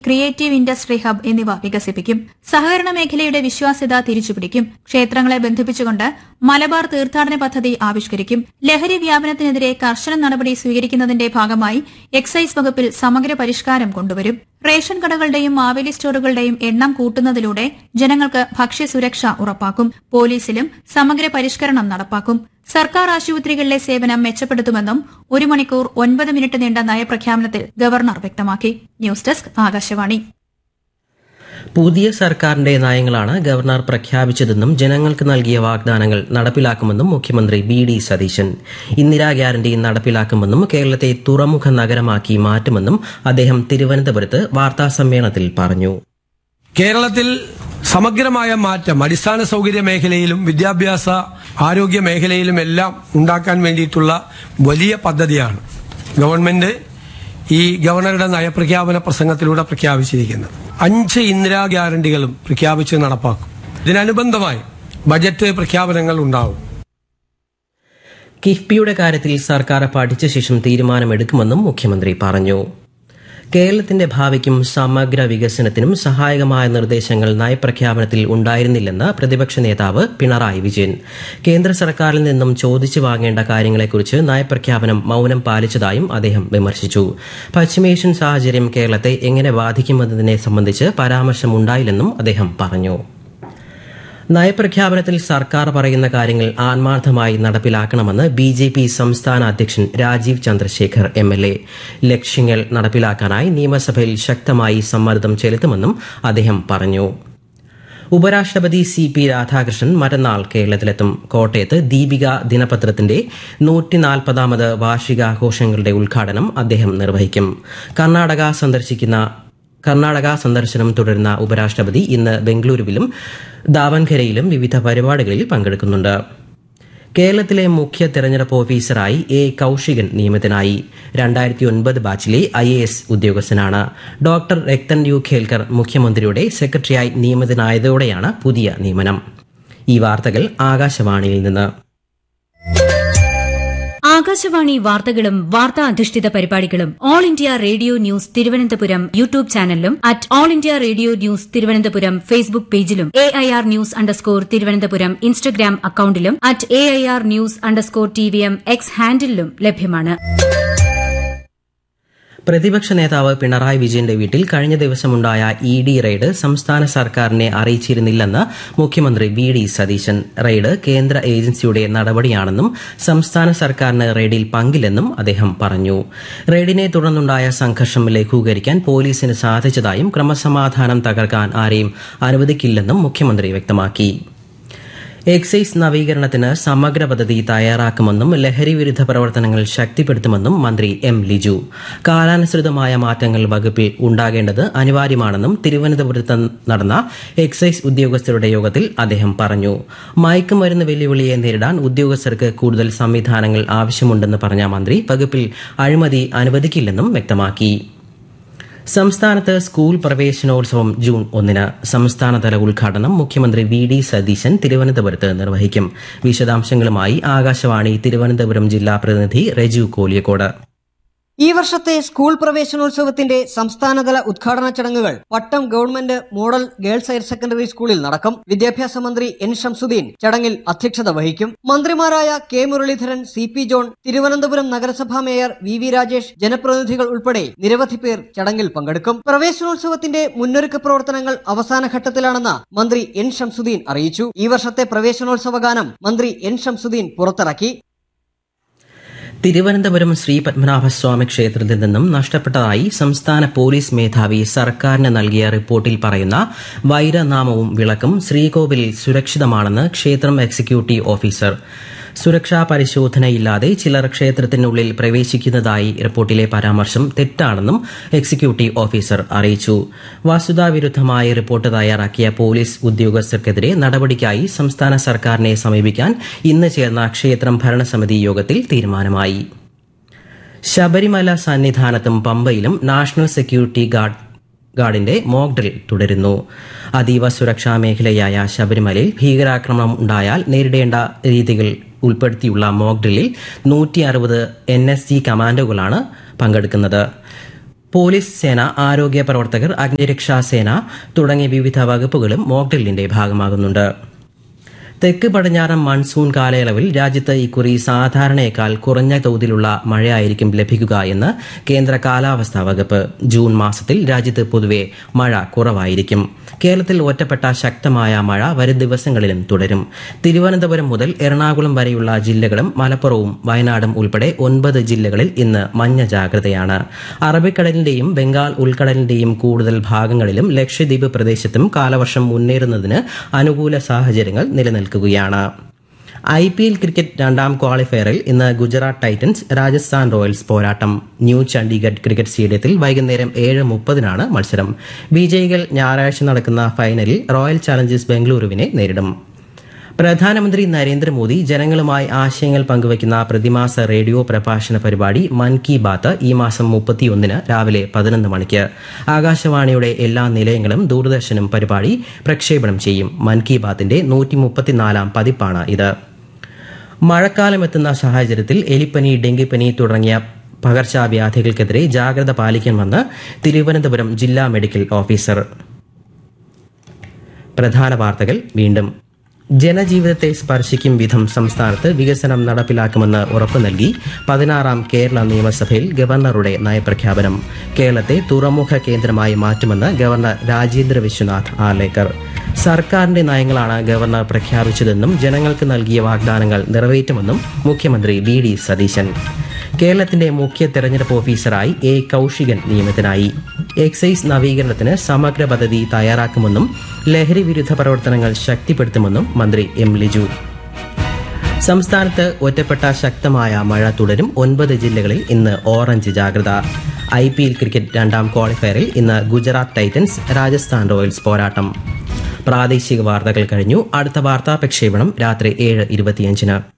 creative industry hub എന്നിവ വികസിപ്പിക്കും സഹകരണ മേഖലയുടെ വിശ്വാസ്യത തിരിച്ചുപിടിക്കും ക്ഷേത്രങ്ങളെ ബന്ധിപ്പിച്ചുകൊണ്ട് മലബാർ തീർത്ഥാടന പദ്ധതി ആവിഷ്കരിക്കും ലഹരി വ്യാപനത്തിനെതിരെ കർശന നടപടി സ്വീകരിക്കുന്നതിന്റെ ഭാഗമായി എക്സൈസ് വകുപ്പിൽ സമഗ്ര പരിഷ്കാരം കൊണ്ടുവരും റേഷൻ കടകളുടെയും മാവേലി സ്റ്റോറുകളുടെയും എണ്ണം കൂട്ടുന്നതിലൂടെ ജനങ്ങൾക്ക് ഭക്ഷ്യസുരക്ഷ ഉറപ്പാക്കും പോലീസിലും സമഗ്ര പരിഷ്കരണം നടപ്പാക്കും സർക്കാർ ആശുപത്രികളിലെ സേവനം മെച്ചപ്പെടുത്തുമെന്നും ഒരു മണിക്കൂർ ഒൻപത് മിനിറ്റ് നീണ്ട നയപ്രഖ്യാപനത്തിൽ ഗവർണർ വ്യക്തമാക്കി ന്യൂസ് ഡെസ്ക് ആകാശവാണി പുതിയ സർക്കാരിന്റെ നയങ്ങളാണ് ഗവർണർ പ്രഖ്യാപിച്ചതെന്നും ജനങ്ങൾക്ക് നൽകിയ വാഗ്ദാനങ്ങൾ നടപ്പിലാക്കുമെന്നും മുഖ്യമന്ത്രി B D Satheesan Indira guarantee നടപ്പിലാക്കുമെന്നും കേരളത്തെ തുറമുഖ നഗരമാക്കി മാറ്റുമെന്നും അദ്ദേഹം തിരുവനന്തപുരത്ത് വാർത്താസമ്മേളനത്തിൽ പറഞ്ഞു കേരളത്തിൽ സമഗ്രമായ മാറ്റം അടിസ്ഥാന സൗകര്യ മേഖലയിലും വിദ്യാഭ്യാസ ആരോഗ്യ മേഖലയിലും എല്ലാം ഉണ്ടാക്കാൻ വേണ്ടിയിട്ടുള്ള വലിയ പദ്ധതിയാണ് ഗവൺമെന്റ് ഈ ഗവർണറുടെ നയപ്രഖ്യാപന പ്രസംഗത്തിലൂടെ പ്രഖ്യാപിച്ചിരിക്കുന്നത് അഞ്ച് ഇന്ദിരാ ഗ്യാരണ്ടികളും പ്രഖ്യാപിച്ച് നടപ്പാക്കും ഇതിനനുബന്ധമായി ബജറ്റ് പ്രഖ്യാപനങ്ങൾ ഉണ്ടാവും കിഫ്ബിയുടെ കാര്യത്തിൽ സർക്കാർ പഠിച്ച ശേഷം തീരുമാനമെടുക്കുമെന്നും മുഖ്യമന്ത്രി പറഞ്ഞു കേരളത്തിന്റെ ഭാവിക്കും സമഗ്ര വികസനത്തിനും സഹായകമായ നിർദ്ദേശങ്ങൾ നയപ്രഖ്യാപനത്തിൽ ഉണ്ടായിരുന്നില്ലെന്ന് പ്രതിപക്ഷ നേതാവ് പിണറായി വിജയൻ കേന്ദ്ര സർക്കാരിൽ നിന്നും ചോദിച്ചു വാങ്ങേണ്ട കാര്യങ്ങളെക്കുറിച്ച് നയപ്രഖ്യാപനം മൌനം പാലിച്ചതായും അദ്ദേഹം വിമർശിച്ചു പശ്ചിമേഷ്യൻ സാഹചര്യം കേരളത്തെ എങ്ങനെ ബാധിക്കുമെന്നതിനെ സംബന്ധിച്ച് പരാമർശമുണ്ടായില്ലെന്നും അദ്ദേഹം പറഞ്ഞു നയപ്രഖ്യാപനത്തിൽ സർക്കാർ പറയുന്ന കാര്യങ്ങൾ ആത്മാർത്ഥമായി നടപ്പിലാക്കണമെന്ന് ബി ജെ പി സംസ്ഥാന അധ്യക്ഷൻ Rajeev Chandrasekhar M L A ലക്ഷ്യങ്ങൾ നടപ്പിലാക്കാനായി നിയമസഭയിൽ ശക്തമായി സമ്മർദ്ദം ചെലുത്തുമെന്നും അദ്ദേഹം പറഞ്ഞു ഉപരാഷ്ട്രപതി സി പി രാധാകൃഷ്ണൻ മറ്റന്നാൾ കേരളത്തിലെത്തും കോട്ടയത്ത് ദീപിക ദിനപത്രത്തിന്റെ നൂറ്റിനാൽപ്പതാമത് വാർഷികാഘോഷങ്ങളുടെ ഉദ്ഘാടനം അദ്ദേഹം നിർവഹിക്കും കർണാടക സന്ദർശിക്കുന്ന കർണാടക സന്ദർശനം തുടരുന്ന ഉപരാഷ്ട്രപതി ഇന്ന് ബംഗളൂരുവിലും ദാവൻഖരയിലും വിവിധ പരിപാടികളിൽ പങ്കെടുക്കുന്നുണ്ട് കേരളത്തിലെ മുഖ്യ തെരഞ്ഞെടുപ്പ് ഓഫീസറായി എ കൌശികൻ നിയമിതനായി രണ്ടായിരത്തി ഒൻപത് ബാച്ചിലെ ഐ എ എസ് ഉദ്യോഗസ്ഥനാണ് ഡോക്ടർ രക്തൻ യു ഖേൽക്കർ മുഖ്യമന്ത്രിയുടെ സെക്രട്ടറിയായി നിയമിതനായതോടെയാണ് പുതിയ നിയമനം ഈ വാർത്തകൾ ആകാശവാണിയിൽ നിന്ന് ആകാശവാണി വാർത്തകളും വാർത്താ അധിഷ്ഠിത പരിപാടികളും all India radio news Thiruvananthapuram YouTube ചാനലിലും at all India radio news Thiruvananthapuram Facebook പേജിലും A I R news underscore Thiruvananthapuram Instagram അക്കൌണ്ടിലും at A I R news underscore T V M X ഹാൻഡിലും ലഭ്യമാണ് പ്രതിപക്ഷ നേതാവ് പിണറായി വിജയന്റെ വീട്ടിൽ കഴിഞ്ഞ ദിവസമുണ്ടായ ഇ ഡി റെയ്ഡ് സംസ്ഥാന സർക്കാരിനെ അറിയിച്ചിരുന്നില്ലെന്ന് മുഖ്യമന്ത്രി വി ഡി സതീശൻ റെയ്ഡ് കേന്ദ്ര ഏജൻസിയുടെ നടപടിയാണെന്നും സംസ്ഥാന സർക്കാരിന് റെയ്ഡിൽ പങ്കില്ലെന്നും അദ്ദേഹം പറഞ്ഞു റെയ്ഡിനെ തുടർന്നുണ്ടായ സംഘർഷം ലഘൂകരിക്കാൻ പോലീസിന് സാധിച്ചതായും ക്രമസമാധാനം തകർക്കാൻ ആരെയും അനുവദിക്കില്ലെന്നും മുഖ്യമന്ത്രി വ്യക്തമാക്കി എക്സൈസ് നവീകരണത്തിന് സമഗ്ര പദ്ധതി തയ്യാറാക്കുമെന്നും ലഹരി വിരുദ്ധ പ്രവർത്തനങ്ങൾ ശക്തിപ്പെടുത്തുമെന്നും മന്ത്രി എം ലിജു കാലാനുസൃതമായ മാറ്റങ്ങൾ വകുപ്പിൽ ഉണ്ടാകേണ്ടത് അനിവാര്യമാണെന്നും തിരുവനന്തപുരത്ത് നടന്ന എക്സൈസ് ഉദ്യോഗസ്ഥരുടെ യോഗത്തിൽ അദ്ദേഹം പറഞ്ഞു മയക്കുമരുന്ന് വെല്ലുവിളിയെ നേരിടാൻ ഉദ്യോഗസ്ഥർക്ക് കൂടുതൽ സംവിധാനങ്ങൾ ആവശ്യമുണ്ടെന്ന് പറഞ്ഞ മന്ത്രി വകുപ്പിൽ അഴിമതി അനുവദിക്കില്ലെന്നും വ്യക്തമാക്കി സംസ്ഥാനത്ത് സ്കൂൾ പ്രവേശനോത്സവം ജൂൺ ഒന്നിന് സംസ്ഥാനതല ഉദ്ഘാടനം മുഖ്യമന്ത്രി വി ഡി സതീശൻ തിരുവനന്തപുരത്ത് നിർവഹിക്കും വിശദാംശങ്ങളുമായി ആകാശവാണി തിരുവനന്തപുരം ജില്ലാ പ്രതിനിധി രജു കോലിയക്കോട് ഈ വർഷത്തെ സ്കൂൾ പ്രവേശനോത്സവത്തിന്റെ സംസ്ഥാനതല ഉദ്ഘാടന ചടങ്ങുകൾ Pattom government model girls higher secondary സ്കൂളിൽ നടക്കും വിദ്യാഭ്യാസ മന്ത്രി എൻ ഷംസുദ്ദീൻ ചടങ്ങിൽ അധ്യക്ഷത വഹിക്കും മന്ത്രിമാരായ K Muraleedharan C P John Thiruvananthapuram നഗരസഭാ മേയർ വി വി രാജേഷ് ജനപ്രതിനിധികൾ ഉൾപ്പെടെ നിരവധി പേർ ചടങ്ങിൽ പങ്കെടുക്കും പ്രവേശനോത്സവത്തിന്റെ മുന്നൊരുക്ക പ്രവർത്തനങ്ങൾ അവസാന ഘട്ടത്തിലാണെന്ന് മന്ത്രി എൻ ഷംസുദ്ദീൻ അറിയിച്ചു ഈ വർഷത്തെ പ്രവേശനോത്സവ ഗാനം മന്ത്രി എൻ ഷംസുദ്ദീൻ പുറത്തിറക്കി തിരുവനന്തപുരം ശ്രീ പത്മനാഭസ്വാമി ക്ഷേത്രത്തിൽ നിന്നും നഷ്ടപ്പെട്ടതായി സംസ്ഥാന പോലീസ് മേധാവി സർക്കാരിന് നൽകിയ റിപ്പോർട്ടിൽ പറയുന്ന വൈരനാമവും വിളക്കും ശ്രീകോവിലിൽ സുരക്ഷിതമാണെന്ന് ക്ഷേത്രം എക്സിക്യൂട്ടീവ് ഓഫീസർ സുരക്ഷാ പരിശോധനയില്ലാതെ ചിലർ ക്ഷേത്രത്തിനുള്ളിൽ പ്രവേശിക്കുന്നതായി റിപ്പോർട്ടിലെ പരാമർശം തെറ്റാണെന്നും എക്സിക്യൂട്ടീവ് ഓഫീസർ അറിയിച്ചു വസ്തുതാവിരുദ്ധമായ റിപ്പോർട്ട് തയ്യാറാക്കിയ പോലീസ് ഉദ്യോഗസ്ഥർക്കെതിരെ നടപടിക്കായി സംസ്ഥാന സർക്കാരിനെ സമീപിക്കാൻ ഇന്ന് ചേർന്ന ക്ഷേത്രം ഭരണസമിതി യോഗത്തിൽ തീരുമാനമായി ശബരിമല സന്നിധാനത്തും പമ്പയിലും നാഷണൽ സെക്യൂരിറ്റി ഗാർഡ് ഗാർഡിന്റെ മോക്ക് ഡ്രിൽ തുടരുന്നു അതീവ സുരക്ഷാ മേഖലയായ ശബരിമലയിൽ ഭീകരാക്രമണം ഉണ്ടായാൽ നേരിടേണ്ട രീതികൾ ഉൾപ്പെടുത്തിയുള്ള മോക്ക് ഡ്രില്ലിൽ നൂറ്റി അറുപത് എൻ എസ് ജി കമാൻഡോകളാണ് പങ്കെടുക്കുന്നത് പോലീസ് സേന ആരോഗ്യ പ്രവർത്തകർ അഗ്നിരക്ഷാ സേന തുടങ്ങിയ വിവിധ വകുപ്പുകളും മോക്ഡ്രില്ലിന്റെ ഭാഗമാകുന്നുണ്ട് തെക്ക് പടിഞ്ഞാറൻ മൺസൂൺ കാലയളവിൽ രാജ്യത്ത് ഇക്കുറി സാധാരണയേക്കാൾ കുറഞ്ഞ തോതിലുള്ള മഴയായിരിക്കും ലഭിക്കുക എന്ന് കേന്ദ്ര കാലാവസ്ഥാ വകുപ്പ് ജൂൺ മാസത്തിൽ രാജ്യത്ത് പൊതുവെ മഴ കുറവായിരിക്കും കേരളത്തിൽ ഒറ്റപ്പെട്ട ശക്തമായ മഴ വരും ദിവസങ്ങളിലും തുടരും തിരുവനന്തപുരം മുതൽ എറണാകുളം വരെയുള്ള ജില്ലകളും മലപ്പുറവും വയനാടും ഉൾപ്പെടെ ഒൻപത് ജില്ലകളിൽ ഇന്ന് മഞ്ഞ ജാഗ്രതയാണ് അറബിക്കടലിന്റെയും ബംഗാൾ ഉൾക്കടലിന്റെയും കൂടുതൽ ഭാഗങ്ങളിലും ലക്ഷദ്വീപ് പ്രദേശത്തും കാലവർഷം മുന്നേറുന്നതിന് അനുകൂല സാഹചര്യങ്ങൾ നിലനിൽക്കുകയാണ് ഐ പി എൽ ക്രിക്കറ്റ് രണ്ടാം ക്വാളിഫയറിൽ ഇന്ന് ഗുജറാത്ത് ടൈറ്റൻസ് രാജസ്ഥാൻ റോയൽസ് പോരാട്ടം ന്യൂ ചണ്ഡീഗഡ് ക്രിക്കറ്റ് സ്റ്റേഡിയത്തിൽ വൈകുന്നേരം ഏഴ് മുപ്പതിനാണ് മത്സരം വിജയികൾ ഞായറാഴ്ച നടക്കുന്ന ഫൈനലിൽ റോയൽ ചാലഞ്ചേഴ്സ് ബംഗളൂരുവിനെ നേരിടും പ്രധാനമന്ത്രി നരേന്ദ്രമോദി ജനങ്ങളുമായി ആശയങ്ങൾ പങ്കുവയ്ക്കുന്ന പ്രതിമാസ റേഡിയോ പ്രഭാഷണ പരിപാടി മൻ കി ബാത്ത് ഈ മാസം മുപ്പത്തിയൊന്നിന് രാവിലെ പതിനൊന്ന് മണിക്ക് ആകാശവാണിയുടെ എല്ലാ നിലയങ്ങളും ദൂരദർശനും പരിപാടി പ്രക്ഷേപണം ചെയ്യും മൻ കി ബാത്തിന്റെ നൂറ്റി മുപ്പത്തിനാലാം പതിപ്പാണ് ഇത് മഴക്കാലം എത്തുന്ന സാഹചര്യത്തിൽ എലിപ്പനി ഡെങ്കിപ്പനി തുടങ്ങിയ പകർച്ചവ്യാധികൾക്കെതിരെ ജാഗ്രത പാലിക്കണമെന്ന് തിരുവനന്തപുരം ജില്ലാ മെഡിക്കൽ ഓഫീസർ പ്രധാന വാർത്തകൾ വീണ്ടും ജനജീവിതത്തെ സ്പർശിക്കും വിധം സംസ്ഥാനത്ത് വികസനം നടപ്പിലാക്കുമെന്ന് ഉറപ്പു നൽകി പതിനാറാം കേരള നിയമസഭയിൽ ഗവർണറുടെ നയപ്രഖ്യാപനം കേരളത്തെ തുറമുഖ കേന്ദ്രമായി മാറ്റുമെന്ന് ഗവർണർ രാജേന്ദ്ര വിശ്വനാഥ് ആലേക്കർ സർക്കാരിന്റെ നയങ്ങളാണ് ഗവർണർ പ്രഖ്യാപിച്ചതെന്നും ജനങ്ങൾക്ക് നൽകിയ വാഗ്ദാനങ്ങൾ നിറവേറ്റുമെന്നും മുഖ്യമന്ത്രി വി ഡി സതീശൻ കേരളത്തിന്റെ മുഖ്യ തെരഞ്ഞെടുപ്പ് ഓഫീസറായി എ കൌശികൻ നിയമിതനായി എക്സൈസ് നവീകരണത്തിന് സമഗ്ര പദ്ധതി തയ്യാറാക്കുമെന്നും ലഹരി വിരുദ്ധ പ്രവർത്തനങ്ങൾ ശക്തിപ്പെടുത്തുമെന്നും മന്ത്രി എം ലിജു സംസ്ഥാനത്ത് ഒറ്റപ്പെട്ട ശക്തമായ മഴ തുടരും ഒൻപത് ജില്ലകളിൽ ഇന്ന് ഓറഞ്ച് ജാഗ്രത ഐ പി എൽ ക്രിക്കറ്റ് രണ്ടാം ക്വാളിഫയറിൽ ഇന്ന് ഗുജറാത്ത് ടൈറ്റൻസ് രാജസ്ഥാൻ റോയൽസ് പോരാട്ടം പ്രാദേശിക വാർത്തകൾ കഴിഞ്ഞു അടുത്ത വാർത്താ പ്രക്ഷേപണം രാത്രി ഏഴ് ഇരുപത്തിയഞ്ചിന്